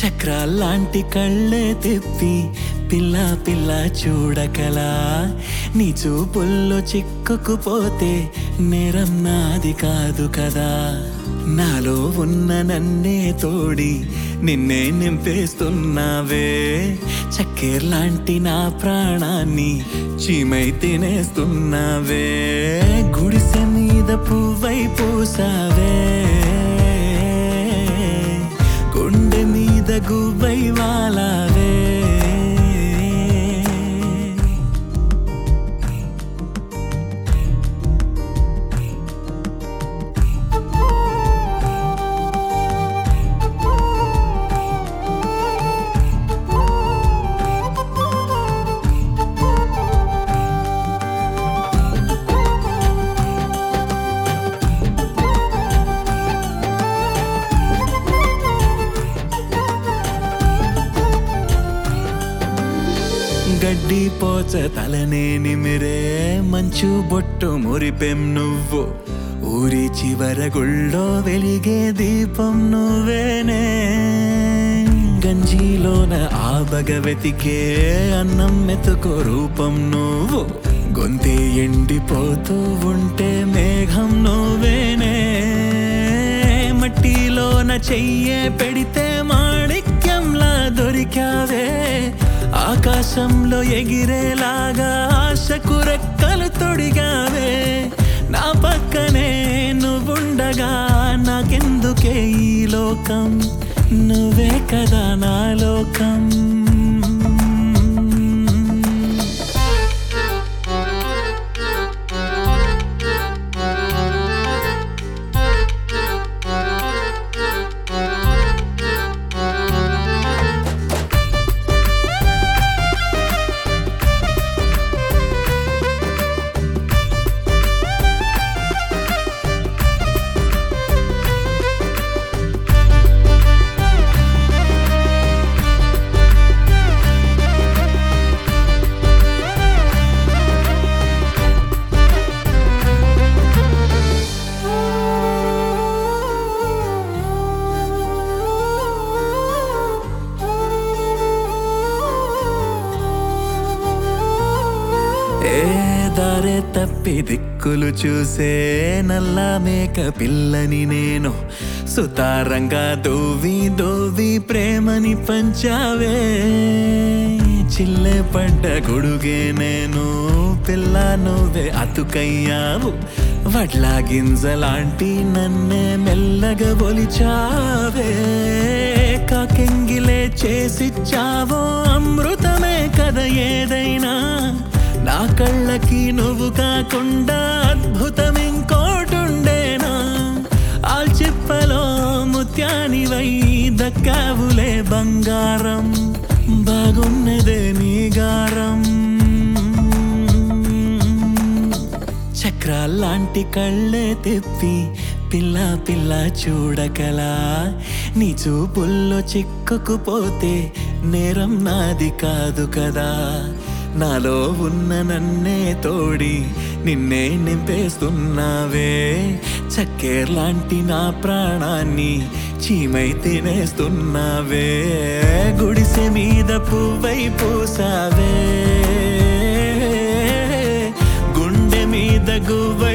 చక్రాల్లాంటి కళ్ళే తిప్పి పిల్ల పిల్ల చూడకలా నీ చూపుల్లో చిక్కుకుపోతే నేరం నాది కాదు కదా నాలో ఉన్న నన్నే తోడి నిన్నే నింపేస్తున్నావే చక్కెర్లాంటి నా ప్రాణాన్ని చీమై తినేస్తున్నావే గుడిసె మీద పువ్వై పూసావే గుండె మీద గువ్వై వాలావే గడ్డి పోచ తలనే నిమిరే మంచు బొట్టు మురిపెం నువ్వు ఊరి చివర గుళ్ళో వెలిగే దీపం నువ్వేనే గంజిలోన ఆబగ వెతికే అన్నం మెతుకో రూపం నువ్వు గొంతే ఎండిపోతూ ఉంటే మేఘం నువ్వేనే మట్టిలోన చెయ్యే పెడితే మాణిక్యంలా దొరికావే ఆకాశంలో ఎగిరేలాగా ఆశకు రెక్కలు తొడిగావే నా పక్కనే నువ్వుండగా నాకెందుకే ఈ లోకం నువ్వే కదా నా లోకం ఏ దారే తప్పి దిక్కులు చూసే నల్ల మేక పిల్లని నేను సుతారంగా దోవి దోవి ప్రేమని పంచావే చిల్లె పడ్డ గొడుగే నేను పిల్ల నువ్వే అతుకయ్యావు వడ్ల గింజలాంటి నన్నే మెల్లగా ఒలిచావే కాకెంగిలే చేసిచ్చావో అమృతమే కదా ఏదైనా నా కళ్ళకి నువ్వు కాకుండా అద్భుతం ఇంకోటుండేనా ఆల్చిప్పలో ముత్యానివై దక్కావులే బంగారం బాగున్నదే నీ గారం చక్రాల్లాంటి కళ్ళే తిప్పి పిల్ల పిల్ల చూడకలా నీ చూపుల్లో చిక్కుకుపోతే నేరం నాది కాదు కదా నాలో ఉన్న నన్నే తోడి నిన్నే నింపేస్తున్నావే చక్కెర్లాంటి నా ప్రాణాన్ని చీమై తినేస్తున్నావే గుడిసె మీద పువ్వై పూసావే గుండె మీద గువ్వ